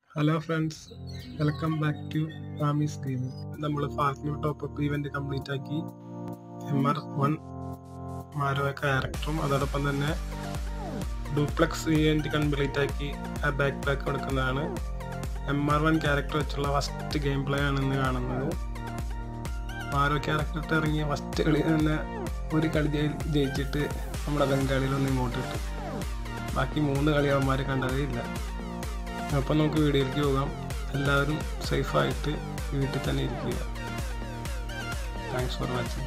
Hello friends welcome back to Mamee's gaming നമ്മൾ fast top up event complete ആക്കി M R one Maro ക്യാരക്ടറും അതോടൊപ്പം തന്നെ ഡ്യൂപ്ലക്സ് ഇവന്റ് കംപ്ലീറ്റ് ആക്കി ആ ബാക്ക് പാക്ക് കൊടുക്കുന്നതാണ് എം ആർ വൺ ക്യാരക്ടർ വെച്ചുള്ള ഫസ്റ്റ് ഗെയിം പ്ലേ ആണ് ഇന്ന് കാണുന്നത് മാരോ ക്യാരക്ടർ ഇറങ്ങിയ ഫസ്റ്റ് കളി തന്നെ ഒരു കളി ജയി- ജയിച്ചിട്ട് നമ്മുടെ ബംഗാളിയിലൊന്ന് ഇങ്ങോട്ട് ഇട്ടു ബാക്കി മൂന്ന് കളി അവന്മാർ കണ്ടതേ ഇല്ല അപ്പം നമുക്ക് വീഡിയോയിലേക്ക് പോകാം എല്ലാവരും സേഫായിട്ട് വീട്ടിൽ തന്നെ ഇരിക്കുക thanks for watching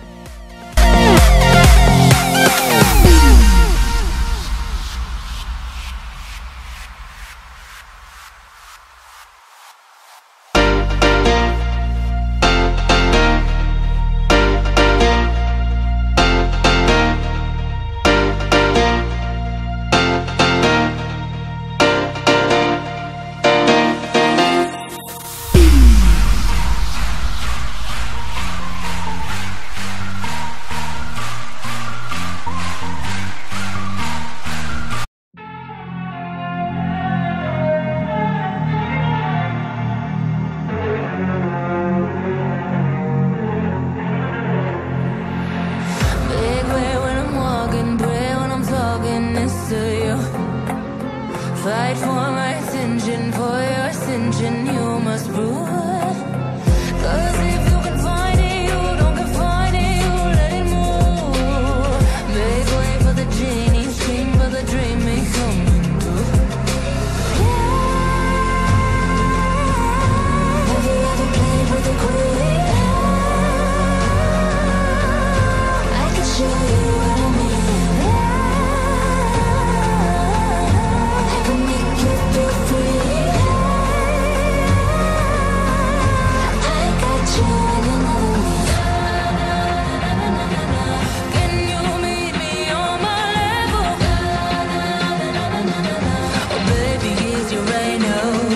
Big way when I'm walking, pray when I'm talking this to you. Fight for my attention, for your ascension, you must prove. Cause if you can find it, you don't confine it, you let it move. Make way for the genie, scream for the dream, it coming true. Have you ever played with a queen? I can show you what I mean. I can make you feel free. I got you and another me. Can you meet me on my level? Oh, baby, is you right now?